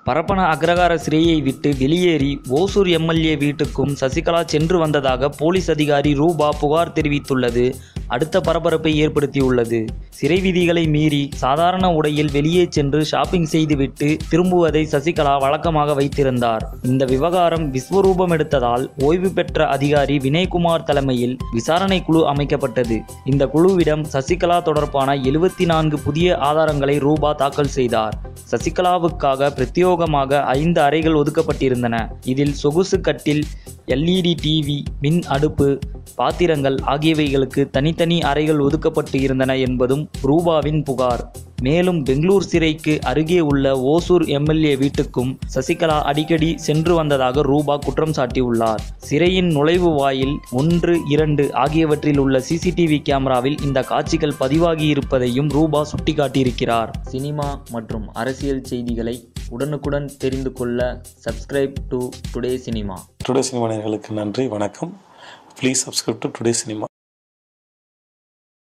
பரப்பன அக்ரகார சிறையை விட்டு வெளியேறி ஓசூர் எம்எல்ஏ வீட்டுக்கும் சசிகலா சென்று வந்ததாக போலீஸ் அதிகாரி ரூபா புகார் தெரிவித்துள்ளது அடுத்த பரபரப்பை ஏற்படுத்தியுள்ளது சிறை விதிகளை மீறி சாதாரண உடையில் வெளியே சென்று ஷாப்பிங் செய்துவிட்டு திரும்புவதை சசிகலா வழக்கமாக வைத்திருந்தார் இந்த விவகாரம் விஸ்வரூபம் எடுத்ததால் ஓய்வு பெற்ற அதிகாரி வினய்குமார் தலைமையில் விசாரணை குழு அமைக்கப்பட்டது இந்த குழுவிடம் சசிகலா தொடர்பான எழுபத்தி நான்கு புதிய ஆதாரங்களை ரூபா தாக்கல் செய்தார் சசிகலாவுக்காக பிரத்யோகமாக ஐந்து அறைகள் ஒதுக்கப்பட்டிருந்தன இதில் சொகுசு கட்டில் எல்இடி டிவி மின் அடுப்பு பாத்திரங்கள் ஆகியவைகளுக்கு தனித்தனி அறைகள் ஒதுக்கப்பட்டு இருந்தன என்பதும் ரூபாவின் புகார் மேலும் பெங்களூர் சிறைக்கு அருகே உள்ள ஓசூர் எம்எல்ஏ வீட்டுக்கும் சசிகலா அடிக்கடி சென்று வந்ததாக ரூபா குற்றம் சாட்டியுள்ளார் சிறையின் நுழைவு வாயில் ஒன்று இரண்டு ஆகியவற்றில் உள்ள சிசிடிவி கேமராவில் இந்த காட்சிகள் பதிவாகி இருப்பதையும் ரூபா சுட்டிக்காட்டியிருக்கிறார் சினிமா மற்றும் அரசியல் செய்திகளை உடனுக்குடன் தெரிந்து கொள்ள subscribe to today cinema today cinema நேயர்களுக்கு நன்றி வணக்கம் please subscribe to today cinema